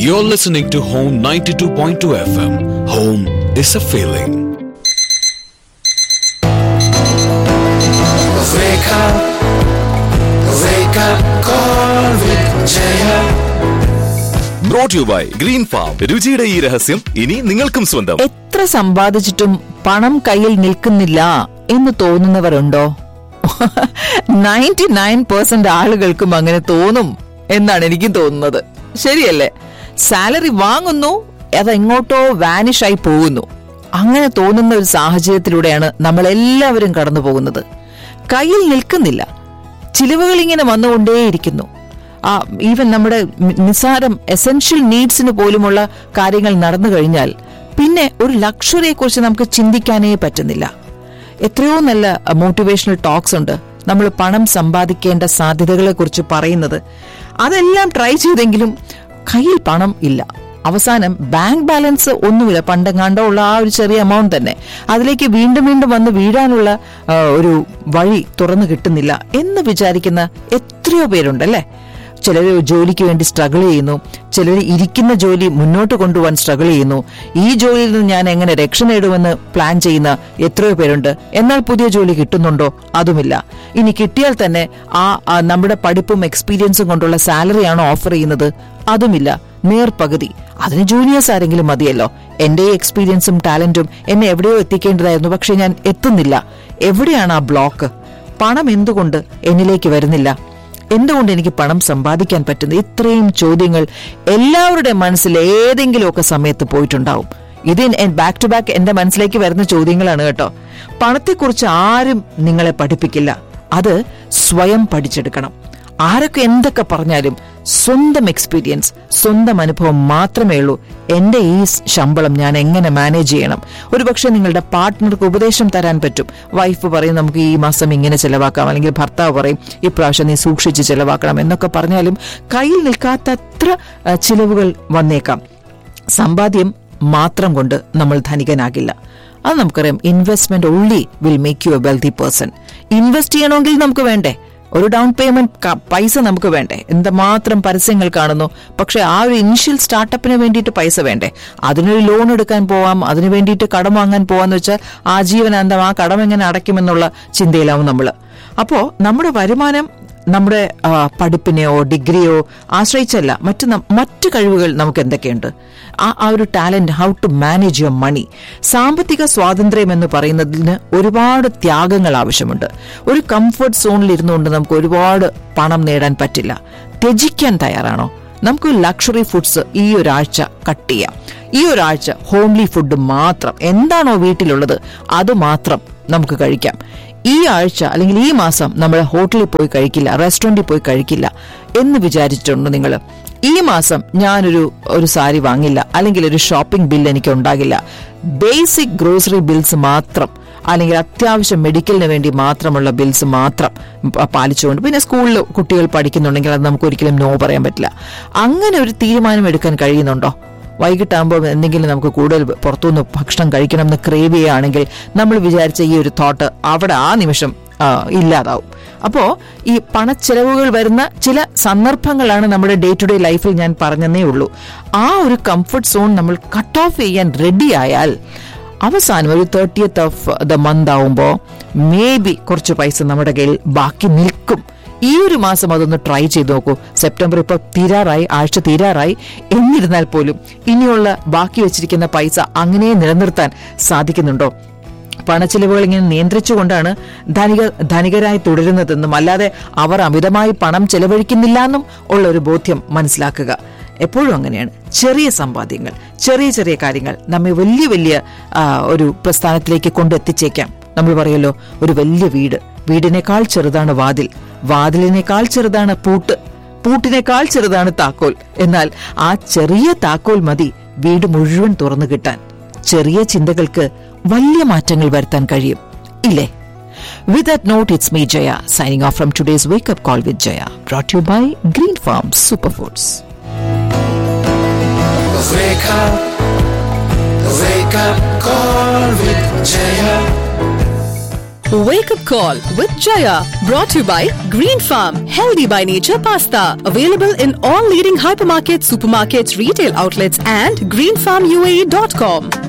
You're listening to Home 92.2 FM. Home is a feeling. Wake up, wake up, call with Jaya. Brought you by green farm രുചിയുടെ ഈ രഹസ്യം ഇനി നിങ്ങൾക്കും സ്വന്തം എത്ര സമ്പാദിച്ചിട്ടും പണം കയ്യിൽ നിൽക്കുന്നില്ല എന്ന് തോന്നുന്നവരുണ്ടോ നയൻറ്റി നയൻ പെർസെന്റ് ആളുകൾക്കും അങ്ങനെ തോന്നും എന്നാണ് എനിക്കും തോന്നുന്നത് ശരിയല്ലേ സാലറി വാങ്ങുന്നു അതെങ്ങോട്ടോ വാനിഷ് ആയി പോകുന്നു അങ്ങനെ തോന്നുന്ന ഒരു സാഹചര്യത്തിലൂടെയാണ് നമ്മൾ എല്ലാവരും കടന്നു പോകുന്നത് കയ്യിൽ നിൽക്കുന്നില്ല ചിലവുകൾ ഇങ്ങനെ വന്നുകൊണ്ടേയിരിക്കുന്നു ആ ഈവൻ നമ്മുടെ നി- നിസ്സാരം എസെൻഷ്യൽ നീഡ്സിന് പോലുമുള്ള കാര്യങ്ങൾ നടന്നു കഴിഞ്ഞാൽ പിന്നെ ഒരു ലക്ഷറിയെ കുറിച്ച് നമുക്ക് ചിന്തിക്കാനേ പറ്റുന്നില്ല എത്രയോ നല്ല മോട്ടിവേഷണൽ ടോക്സ് ഉണ്ട് നമ്മൾ പണം സമ്പാദിക്കേണ്ട സാധ്യതകളെ കുറിച്ച് പറയുന്നത് അതെല്ലാം ട്രൈ ചെയ്തെങ്കിലും കയ്യിൽ പണം ഇല്ല അവസാനം ബാങ്ക് ബാലൻസ് ഒന്നുമില്ല പണ്ടെങ്ങാണ്ടോ ഉള്ള ആ ഒരു ചെറിയ എമൗണ്ട് തന്നെ അതിലേക്ക് വീണ്ടും വീണ്ടും വന്ന് വീഴാനുള്ള ആ, ഒരു വഴി തുറന്നു കിട്ടുന്നില്ല എന്ന് വിചാരിക്കുന്ന എത്രയോ പേരുണ്ടല്ലേ ചിലർ ജോലിക്ക് വേണ്ടി സ്ട്രഗിൾ ചെയ്യുന്നു ചിലർ ഇരിക്കുന്ന ജോലി മുന്നോട്ട് കൊണ്ടുപോകാൻ സ്ട്രഗിൾ ചെയ്യുന്നു ഈ ജോലിയിൽ നിന്ന് ഞാൻ എങ്ങനെ രക്ഷ നേടുമെന്ന് പ്ലാൻ ചെയ്യുന്ന എത്രയോ പേരുണ്ട് എന്നാൽ പുതിയ ജോലി കിട്ടുന്നുണ്ടോ അതുമില്ല ഇനി കിട്ടിയാൽ തന്നെ ആ ആ നമ്മുടെ പഠിപ്പും എക്സ്പീരിയൻസും കൊണ്ടുള്ള സാലറി ആണോ ഓഫർ ചെയ്യുന്നത് അതുമില്ല നേർപകുതി അതിന് ജൂനിയേഴ്സ് ആരെങ്കിലും മതിയല്ലോ എന്റെ ഈ എക്സ്പീരിയൻസും ടാലന്റും എന്നെ എവിടെയോ എത്തിക്കേണ്ടതായിരുന്നു പക്ഷെ ഞാൻ എത്തുന്നില്ല എവിടെയാണ് ആ ബ്ലോക്ക് പണം എന്തുകൊണ്ട് എന്നിലേക്ക് വരുന്നില്ല എന്തുകൊണ്ട് എനിക്ക് പണം സമ്പാദിക്കാൻ പറ്റുന്നു ഇത്രയും ചോദ്യങ്ങൾ എല്ലാവരുടെ മനസ്സിൽ ഏതെങ്കിലുമൊക്കെ സമയത്ത് പോയിട്ടുണ്ടാവും ഇത് ബാക്ക് ടു ബാക്ക് എന്റെ മനസ്സിലേക്ക് വരുന്ന ചോദ്യങ്ങളാണ് കേട്ടോ പണത്തെക്കുറിച്ച് ആരും നിങ്ങളെ പഠിപ്പിക്കില്ല അത് സ്വയം പഠിച്ചെടുക്കണം ആരൊക്കെ എന്തൊക്കെ പറഞ്ഞാലും സ്വന്തം എക്സ്പീരിയൻസ് സ്വന്തം അനുഭവം മാത്രമേ ഉള്ളൂ എന്റെ ഈ ശമ്പളം ഞാൻ എങ്ങനെ മാനേജ് ചെയ്യണം ഒരുപക്ഷെ നിങ്ങളുടെ പാർട്ട്ണർക്ക് ഉപദേശം തരാൻ പറ്റും വൈഫ് പറയും നമുക്ക് ഈ മാസം ഇങ്ങനെ ചെലവാക്കാം അല്ലെങ്കിൽ ഭർത്താവ് പറയും ഇപ്രാവശ്യം നീ സൂക്ഷിച്ച് ചെലവാക്കണം എന്നൊക്കെ പറഞ്ഞാലും കയ്യിൽ നിൽക്കാത്തത്ര ആ, ചിലവുകൾ വന്നേക്കാം സമ്പാദ്യം മാത്രം കൊണ്ട് നമ്മൾ ധനികനാകില്ല അത് നമുക്കറിയാം investment only will make you a wealthy person invest ചെയ്യണമെങ്കിൽ നമുക്ക് വേണ്ടേ ഒരു ഡൗൺ പേയ്മെന്റ് പൈസ നമുക്ക് വേണ്ടേ എന്തുമാത്രം പരസ്യങ്ങൾ കാണുന്നു പക്ഷെ ആ ഒരു ഇനിഷ്യൽ സ്റ്റാർട്ടപ്പിന് വേണ്ടിയിട്ട് പൈസ വേണ്ടേ അതിനൊരു ലോൺ എടുക്കാൻ പോവാം അതിനു വേണ്ടിയിട്ട് കടം വാങ്ങാൻ പോവാന്ന് വെച്ചാൽ ആജീവനാന്തം ആ കടം എങ്ങനെ അടയ്ക്കുമെന്നുള്ള ചിന്തയിലാവും നമ്മൾ അപ്പോ നമ്മുടെ വരുമാനം നമ്മുടെ ആ, പഠിപ്പിനെയോ ഡിഗ്രിയോ ആശ്രയിച്ചല്ല മറ്റു നം- മറ്റു കഴിവുകൾ നമുക്ക് എന്തൊക്കെയുണ്ട് ആ ആ ഒരു talent how to manage your money സാമ്പത്തിക സ്വാതന്ത്ര്യം എന്ന് പറയുന്നതിന് ഒരുപാട് ത്യാഗങ്ങൾ ആവശ്യമുണ്ട് ഒരു കംഫർട്ട് സോണിൽ ഇരുന്നുകൊണ്ട് നമുക്ക് ഒരുപാട് പണം നേടാൻ പറ്റില്ല ത്യജിക്കാൻ തയ്യാറാണോ നമുക്ക് ലക്ഷറി ഫുഡ്സ് ഈ ഒരാഴ്ച കട്ട് ചെയ്യാം ഈ ഒരാഴ്ച ഹോംലി ഫുഡ് മാത്രം എന്താണോ വീട്ടിലുള്ളത് അത് മാത്രം നമുക്ക് കഴിക്കാം ഈ ആഴ്ച അല്ലെങ്കിൽ ഈ മാസം നമ്മൾ ഹോട്ടലിൽ പോയി കഴിക്കില്ല റെസ്റ്റോറന്റിൽ പോയി കഴിക്കില്ല എന്ന് വിചാരിച്ചിട്ടുണ്ട് നിങ്ങൾ ഈ മാസം ഞാനൊരു ഒരു സാരി വാങ്ങില്ല അല്ലെങ്കിൽ ഒരു ഷോപ്പിംഗ് ബിൽ എനിക്ക് ഉണ്ടാകില്ല ബേസിക് ഗ്രോസറി ബിൽസ് മാത്രം അല്ലെങ്കിൽ അത്യാവശ്യം മെഡിക്കലിന് വേണ്ടി മാത്രമുള്ള ബിൽസ് മാത്രം പ- പാലിച്ചുകൊണ്ട് പിന്നെ സ്കൂളിൽ കുട്ടികൾ പഠിക്കുന്നുണ്ടെങ്കിൽ അത് നമുക്ക് ഒരിക്കലും നോ പറയാൻ പറ്റില്ല അങ്ങനെ ഒരു തീരുമാനം എടുക്കാൻ കഴിയുന്നുണ്ടോ വൈകിട്ടാകുമ്പോൾ എന്തെങ്കിലും നമുക്ക് കൂടുതൽ പുറത്തുനിന്ന് ഭക്ഷണം കഴിക്കണം എന്ന് ക്രേവ് ചെയ്യുകയാണെങ്കിൽ നമ്മൾ വിചാരിച്ച ഈ ഒരു തോട്ട് അവിടെ ആ നിമിഷം ആ, ഇല്ലാതാവും അപ്പോ ഈ പണച്ചെലവുകൾ വരുന്ന ചില സന്ദർഭങ്ങളാണ് നമ്മുടെ ഡേ ടു ഡേ ലൈഫിൽ ഞാൻ പറഞ്ഞതേ ഉള്ളൂ ആ ഒരു കംഫർട്ട് സോൺ നമ്മൾ കട്ട് ഓഫ് ചെയ്യാൻ റെഡി ആയാൽ അവസാനം ഒരു തേർട്ടിയത്ത് ഓഫ് ദ മന്ത് ആവുമ്പോൾ മേ ബി കുറച്ച് പൈസ നമ്മുടെ കയ്യിൽ ബാക്കി നിൽക്കും ഈ ഒരു മാസം അതൊന്ന് ട്രൈ ചെയ്ത് നോക്കൂ സെപ്റ്റംബർ ഇപ്പൊ തീരാറായി ആഴ്ച തീരാറായി എന്നിരുന്നാൽ പോലും ഇനിയുള്ള ബാക്കി വെച്ചിരിക്കുന്ന പൈസ അങ്ങനെ നിലനിർത്താൻ സാധിക്കുന്നുണ്ടോ പണച്ചിലവുകൾ ഇങ്ങനെ നിയന്ത്രിച്ചുകൊണ്ടാണ് ധനിക ധനികരായി തുടരുന്നതെന്നും അല്ലാതെ അവർ അമിതമായി പണം ചെലവഴിക്കുന്നില്ല എന്നും ഉള്ള ഒരു ബോധ്യം മനസ്സിലാക്കുക എപ്പോഴും അങ്ങനെയാണ് ചെറിയ സമ്പാദ്യങ്ങൾ ചെറിയ ചെറിയ കാര്യങ്ങൾ നമ്മെ വലിയ വലിയ ആ, ഒരു പ്രസ്ഥാനത്തിലേക്ക് കൊണ്ടെത്തിച്ചേക്കാം നമ്മൾ പറയല്ലോ ഒരു വലിയ വീട് വീടിനേക്കാൾ ചെറുതാണ് വാതിൽ വാതിലിനേക്കാൾ ചെറുതാണ് പൂട്ട് പൂട്ടിനേക്കാൾ ചെറുതാണ് താക്കോൽ എന്നാൽ ആ ചെറിയ താക്കോൽ മതി വീട് മുഴുവൻ തുറന്നു കിട്ടാൻ ചെറിയ ചിന്തകൾക്ക് വലിയ മാറ്റങ്ങൾ വരുത്താൻ കഴിയും ഇല്ലേ With that note, it's me, Jaya, signing off from today's Wake Up Call with Jaya, brought to you by Green Farm Superfoods. Wake up, wake up, call with Jaya. Wake up call with Jaya. Brought to you by Green Farm, healthy by nature pasta. Available in all leading hypermarkets, supermarkets, retail outlets, and greenfarmuae.com.